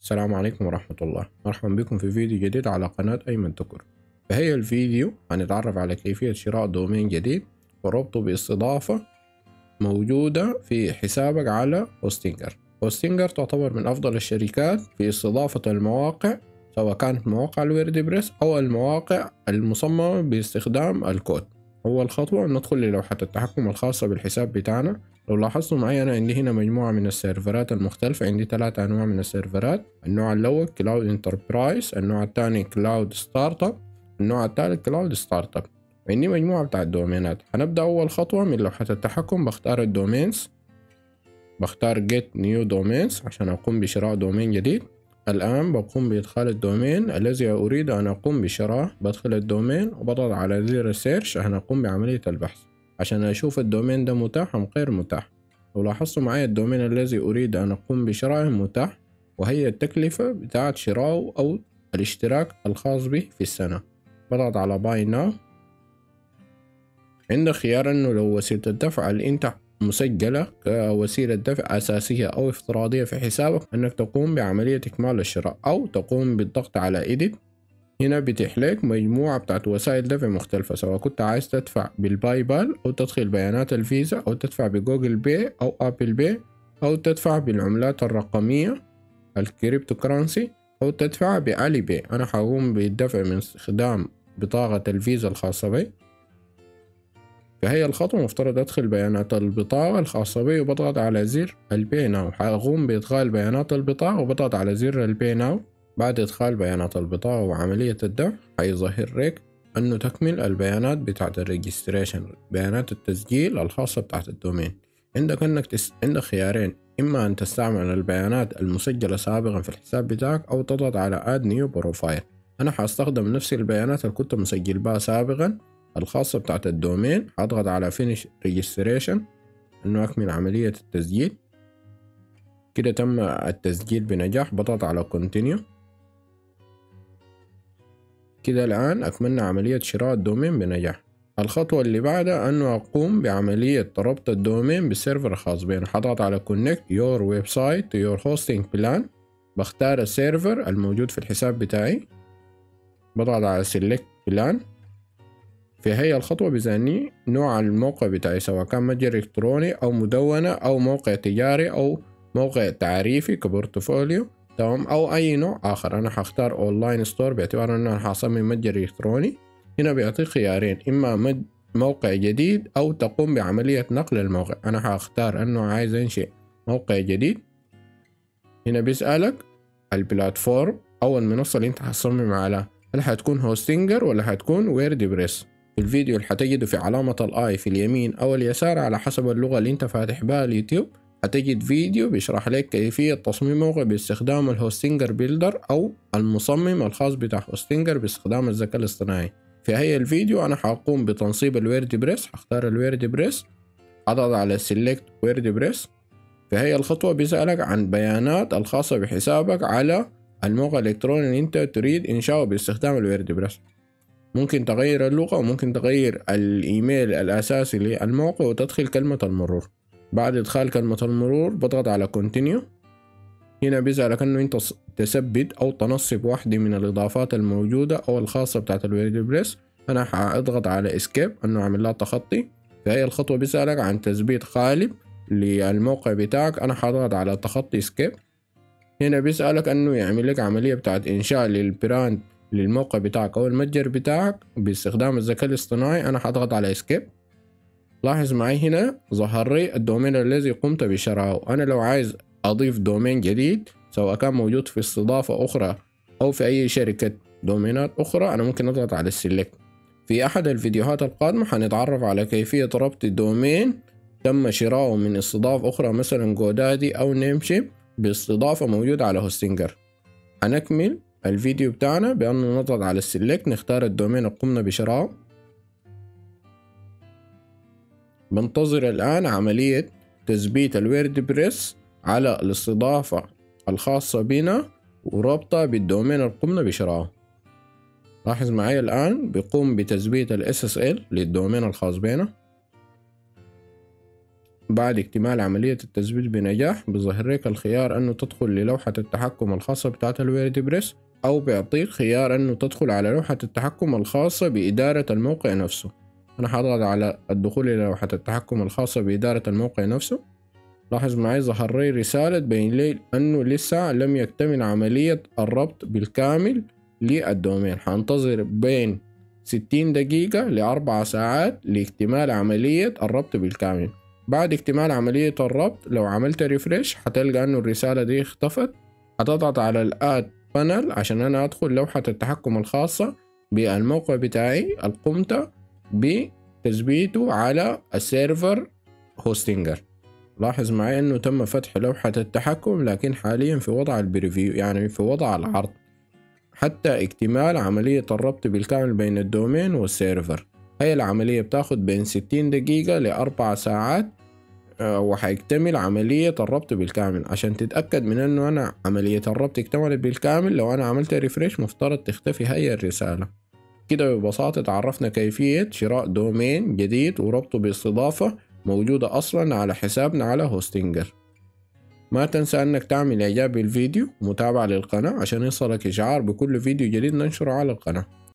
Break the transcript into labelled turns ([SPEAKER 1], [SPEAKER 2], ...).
[SPEAKER 1] السلام عليكم ورحمة الله مرحبا بكم في فيديو جديد على قناة أيمن تكر في هي الفيديو هنتعرف على كيفية شراء دومين جديد وربطه باستضافة موجودة في حسابك على هوستنجر هوستنجر تعتبر من أفضل الشركات في استضافة المواقع سواء كانت مواقع الويردبريس أو المواقع المصممة باستخدام الكود أول خطوة ندخل للوحة التحكم الخاصة بالحساب بتاعنا لو لاحظتوا معي أنا عندي هنا مجموعة من السيرفرات المختلفة عندي ثلاثة أنواع من السيرفرات النوع الأول كلاود انتربرايز النوع الثاني كلاود ستارت اب النوع الثالث كلاود ستارت اب عندي مجموعة بتاع الدومينات هنبدأ أول خطوة من لوحة التحكم بختار الدومينز بختار get new domains عشان أقوم بشراء دومين جديد الآن بقوم بإدخال الدومين الذي أريد أن أقوم بشرائه بدخل الدومين وبضغط على زر السيرش عشان أقوم بعملية البحث عشان أشوف الدومين ده متاح أم غير متاح لو لاحظتوا معي الدومين الذي أريد أن أقوم بشرائه متاح وهي التكلفة بتاعة شراءه أو الاشتراك الخاص به في السنة بضغط على باي ناو عندك خيار انه لو وسيلة الدفع اللي انت مسجلة كوسيلة دفع أساسية أو افتراضية في حسابك أنك تقوم بعملية إكمال الشراء أو تقوم بالضغط على إيديت هنا بيتيح لك مجموعة بتاعت وسائل دفع مختلفة سواء كنت عايز تدفع بالباي بال أو تدخل بيانات الفيزا أو تدفع بجوجل بي أو أبل بي أو تدفع بالعملات الرقمية الكريبتو كرنسي أو تدفع بعلي بي أنا حقوم بالدفع من استخدام بطاقة الفيزا الخاصة بي فهي الخطوة مفترض أدخل بيانات البطاقة الخاصة بي وبضغط على زر البي ناو حأقوم بإدخال بيانات البطاقة وبضغط على زر البي ناو بعد إدخال بيانات البطاقة وعملية الدفع حيظهر لك أنه تكمل البيانات بتاعت الريجستريشن بيانات التسجيل الخاصة بتاعت الدومين عندك أنك تس... عندك خيارين إما أن تستعمل البيانات المسجلة سابقا في الحساب بتاعك أو تضغط على Add New Profile أنا حاستخدم نفس البيانات اللي كنت مسجل بها سابقا الخاصة بتاعت الدومين حضغط على Finish Registration إنه أكمل عملية التسجيل كده تم التسجيل بنجاح بضغط على Continue كده الآن أكملنا عملية شراء الدومين بنجاح الخطوة اللي بعدها أنه أقوم بعملية ربط الدومين بالسيرفر الخاص بي حضغط على Connect your website to your hosting plan بختار السيرفر الموجود في الحساب بتاعي بضغط على Select Plan في هي الخطوة بيسألني نوع الموقع بتاعي سواء كان متجر إلكتروني أو مدونة أو موقع تجاري أو موقع تعريفي كبورتفوليو تمام أو أي نوع آخر أنا حختار أونلاين ستور باعتبار أنه أنا حصمم متجر إلكتروني هنا بيعطيك خيارين إما مد موقع جديد أو تقوم بعملية نقل الموقع أنا حختار أنه عايز أنشئ موقع جديد هنا بيسألك البلاتفورم أو المنصة اللي أنت حتصمم عليها هل حتكون هوستنجر ولا حتكون ويرد بريس في الفيديو اللي حتجده في علامة الآي في اليمين أو اليسار على حسب اللغة اللي أنت فاتح بها اليوتيوب هتجد فيديو بيشرح لك كيفية تصميم موقع باستخدام الهوستنجر بيلدر أو المصمم الخاص بتاع هوستنجر باستخدام الذكاء الاصطناعي في هي الفيديو أنا حقوم بتنصيب الويرد بريس هختار الويرد بريس أضغط على سيلكت ويرد بريس في هي الخطوة بيسألك عن بيانات الخاصة بحسابك على الموقع الإلكتروني اللي أنت تريد إنشاؤه باستخدام الويرد بريس ممكن تغير اللغة وممكن تغير الإيميل الأساسي للموقع وتدخل كلمة المرور بعد إدخال كلمة المرور بضغط على Continue هنا بيسألك إنه أنت تثبت أو تنصب واحدة من الإضافات الموجودة أو الخاصة بتاعت الويرد بريس أنا حأضغط على Escape إنه أعمل لها تخطي في هي الخطوة بيسألك عن تثبيت قالب للموقع بتاعك أنا حضغط على تخطي Escape هنا بيسألك إنه يعمل لك عملية بتاعت إنشاء للبراند للموقع بتاعك أو المتجر بتاعك باستخدام الذكاء الاصطناعي أنا حضغط على اسكيب لاحظ معي هنا ظهر لي الدومين الذي قمت بشرائه أنا لو عايز أضيف دومين جديد سواء كان موجود في استضافة أخرى أو في أي شركة دومينات أخرى أنا ممكن أضغط على السلكت في أحد الفيديوهات القادمة حنتعرف على كيفية ربط دومين تم شراؤه من استضافة أخرى مثلا جودادي أو نيمشيب باستضافة موجودة على هوستنجر هنكمل الفيديو بتاعنا بأنه نضغط على السلكت نختار الدومين اللي قمنا بشرائه بنتظر الآن عملية تثبيت الويرد بريس على الاستضافة الخاصة بنا وربطها بالدومين اللي قمنا بشرائه لاحظ معي الآن بيقوم بتثبيت ال SSL للدومين الخاص بنا بعد اكتمال عملية التثبيت بنجاح بظهر لك الخيار أنه تدخل للوحة التحكم الخاصة بتاعت الويرد بريس أو بيعطيك خيار أنه تدخل على لوحة التحكم الخاصة بإدارة الموقع نفسه أنا حضغط على الدخول إلى لوحة التحكم الخاصة بإدارة الموقع نفسه لاحظ معي ظهر لي رسالة بين لي أنه لسه لم يكتمل عملية الربط بالكامل للدومين حانتظر بين 60 دقيقة لأربع ساعات لاكتمال عملية الربط بالكامل بعد اكتمال عملية الربط لو عملت ريفرش حتلقى انه الرسالة دي اختفت هتضغط على الاد بانل عشان انا ادخل لوحة التحكم الخاصة بالموقع بتاعي القمت بتثبيته على السيرفر هوستنجر لاحظ معي انه تم فتح لوحة التحكم لكن حاليا في وضع البريفيو يعني في وضع العرض حتى اكتمال عملية الربط بالكامل بين الدومين والسيرفر هاي العملية بتاخد بين 60 دقيقة لأربع ساعات آه، وحيكتمل عملية الربط بالكامل عشان تتأكد من انه انا عملية الربط اكتملت بالكامل لو انا عملت ريفريش مفترض تختفي هاي الرسالة كده ببساطة تعرفنا كيفية شراء دومين جديد وربطه باستضافة موجودة أصلا على حسابنا على هوستنجر ما تنسى أنك تعمل إعجاب بالفيديو ومتابعة للقناة عشان يصلك إشعار بكل فيديو جديد ننشره على القناة